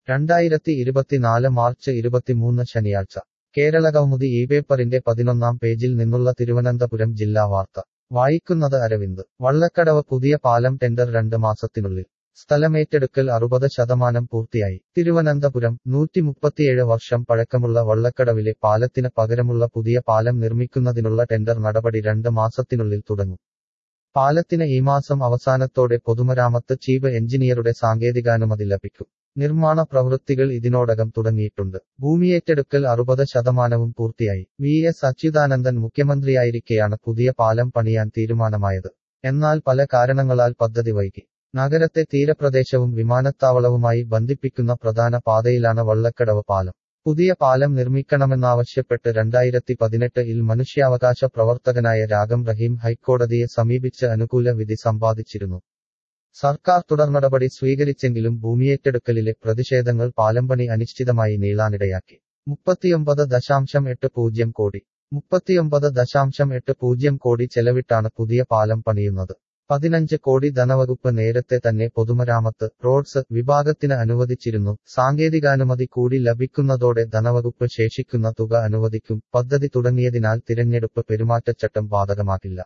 രണ്ടായിരത്തി ഇരുപത്തിനാല് മാർച്ച് ഇരുപത്തിമൂന്ന് ശനിയാഴ്ച കേരളകൗമുദി ഈ പേപ്പറിന്റെ പതിനൊന്നാം പേജിൽ നിന്നുള്ള തിരുവനന്തപുരം ജില്ലാ വാർത്ത വായിക്കുന്നത് അരവിന്ദ് വള്ളക്കടവ് പുതിയ പാലം ടെൻഡർ രണ്ട് മാസത്തിനുള്ളിൽ സ്ഥലമേറ്റെടുക്കൽ അറുപത് ശതമാനം പൂർത്തിയായി തിരുവനന്തപുരം നൂറ്റി മുപ്പത്തിയേഴ് വർഷം പഴക്കമുള്ള വള്ളക്കടവിലെ പാലത്തിന് പകരമുള്ള പുതിയ പാലം നിർമ്മിക്കുന്നതിനുള്ള ടെൻഡർ നടപടി രണ്ട് മാസത്തിനുള്ളിൽ തുടങ്ങും പാലത്തിന് ഈ മാസം അവസാനത്തോടെ പൊതുമരാമത്ത് ചീഫ് എഞ്ചിനീയറുടെ സാങ്കേതികാനുമതി ലഭിക്കും നിർമ്മാണ പ്രവൃത്തികൾ ഇതിനോടകം തുടങ്ങിയിട്ടുണ്ട് ഭൂമിയേറ്റെടുക്കൽ അറുപത് ശതമാനവും പൂർത്തിയായി വി എസ് അച്യുതാനന്ദൻ മുഖ്യമന്ത്രിയായിരിക്കെയാണ് പുതിയ പാലം പണിയാൻ തീരുമാനമായത് എന്നാൽ പല കാരണങ്ങളാൽ പദ്ധതി വൈകി നഗരത്തെ തീരപ്രദേശവും വിമാനത്താവളവുമായി ബന്ധിപ്പിക്കുന്ന പ്രധാന പാതയിലാണ് വള്ളക്കടവ് പാലം പുതിയ പാലം നിർമ്മിക്കണമെന്നാവശ്യപ്പെട്ട് രണ്ടായിരത്തി പതിനെട്ടിൽ മനുഷ്യാവകാശ പ്രവർത്തകനായ രാഗം റഹീം ഹൈക്കോടതിയെ സമീപിച്ച് അനുകൂല വിധി സമ്പാദിച്ചിരുന്നു സർക്കാർ തുടർനടപടി സ്വീകരിച്ചെങ്കിലും ഭൂമിയേറ്റെടുക്കലിലെ പ്രതിഷേധങ്ങൾ പാലംപണി അനിശ്ചിതമായി നീളാനിടയാക്കി മുപ്പത്തിയൊമ്പത് ദശാംശം എട്ട് പൂജ്യം കോടി മുപ്പത്തിയൊമ്പത് ദശാംശം എട്ട് പൂജ്യം കോടി ചെലവിട്ടാണ് പുതിയ പാലം പണിയുന്നത് പതിനഞ്ച് കോടി ധനവകുപ്പ് നേരത്തെ തന്നെ പൊതുമരാമത്ത് റോഡ്സ് വിഭാഗത്തിന് അനുവദിച്ചിരുന്നു സാങ്കേതികാനുമതി കൂടി ലഭിക്കുന്നതോടെ ധനവകുപ്പ് ശേഷിക്കുന്ന തുക അനുവദിക്കും പദ്ധതി തുടങ്ങിയതിനാൽ തിരഞ്ഞെടുപ്പ് പെരുമാറ്റച്ചട്ടം ബാധകമാക്കില്ല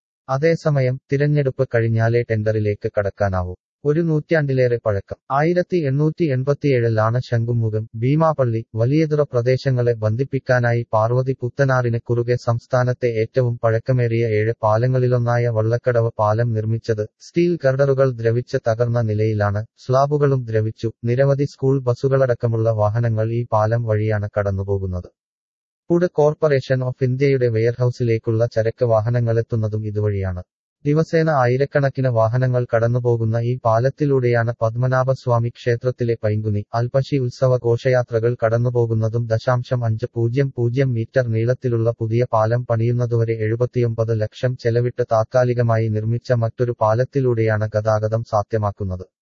അതേസമയം തിരഞ്ഞെടുപ്പ് കഴിഞ്ഞാലേ ടെൻഡറിലേക്ക് കടക്കാനാവൂ ഒരു നൂറ്റാണ്ടിലേറെ പഴക്കം ആയിരത്തി എണ്ണൂറ്റി എൺപത്തിയേഴിലാണ് ശംഖുമുഖം ഭീമാപള്ളി വലിയതുറ പ്രദേശങ്ങളെ ബന്ധിപ്പിക്കാനായി പാർവതി പുത്തനാറിന് കുറുകെ സംസ്ഥാനത്തെ ഏറ്റവും പഴക്കമേറിയ ഏഴ് പാലങ്ങളിലൊന്നായ വള്ളക്കടവ് പാലം നിർമ്മിച്ചത് സ്റ്റീൽ ഗർഡറുകൾ ദ്രവിച്ച് തകർന്ന നിലയിലാണ് സ്ലാബുകളും ദ്രവിച്ചു നിരവധി സ്കൂൾ ബസ്സുകളടക്കമുള്ള വാഹനങ്ങൾ ഈ പാലം വഴിയാണ് കടന്നുപോകുന്നത് ഫുഡ് കോർപ്പറേഷൻ ഓഫ് ഇന്ത്യയുടെ വെയർഹൌസിലേക്കുള്ള ചരക്ക് വാഹനങ്ങളെത്തുന്നതും ഇതുവഴിയാണ് ദിവസേന ആയിരക്കണക്കിന് വാഹനങ്ങൾ കടന്നുപോകുന്ന ഈ പാലത്തിലൂടെയാണ് പത്മനാഭസ്വാമി ക്ഷേത്രത്തിലെ പൈങ്കുനി അൽപശി ഉത്സവ ഘോഷയാത്രകൾ കടന്നുപോകുന്നതും ദശാംശം അഞ്ച് പൂജ്യം പൂജ്യം മീറ്റർ നീളത്തിലുള്ള പുതിയ പാലം പണിയുന്നതുവരെ എഴുപത്തിയൊമ്പത് ലക്ഷം ചെലവിട്ട് താത്കാലികമായി നിർമ്മിച്ച മറ്റൊരു പാലത്തിലൂടെയാണ് ഗതാഗതം സാധ്യമാക്കുന്നത്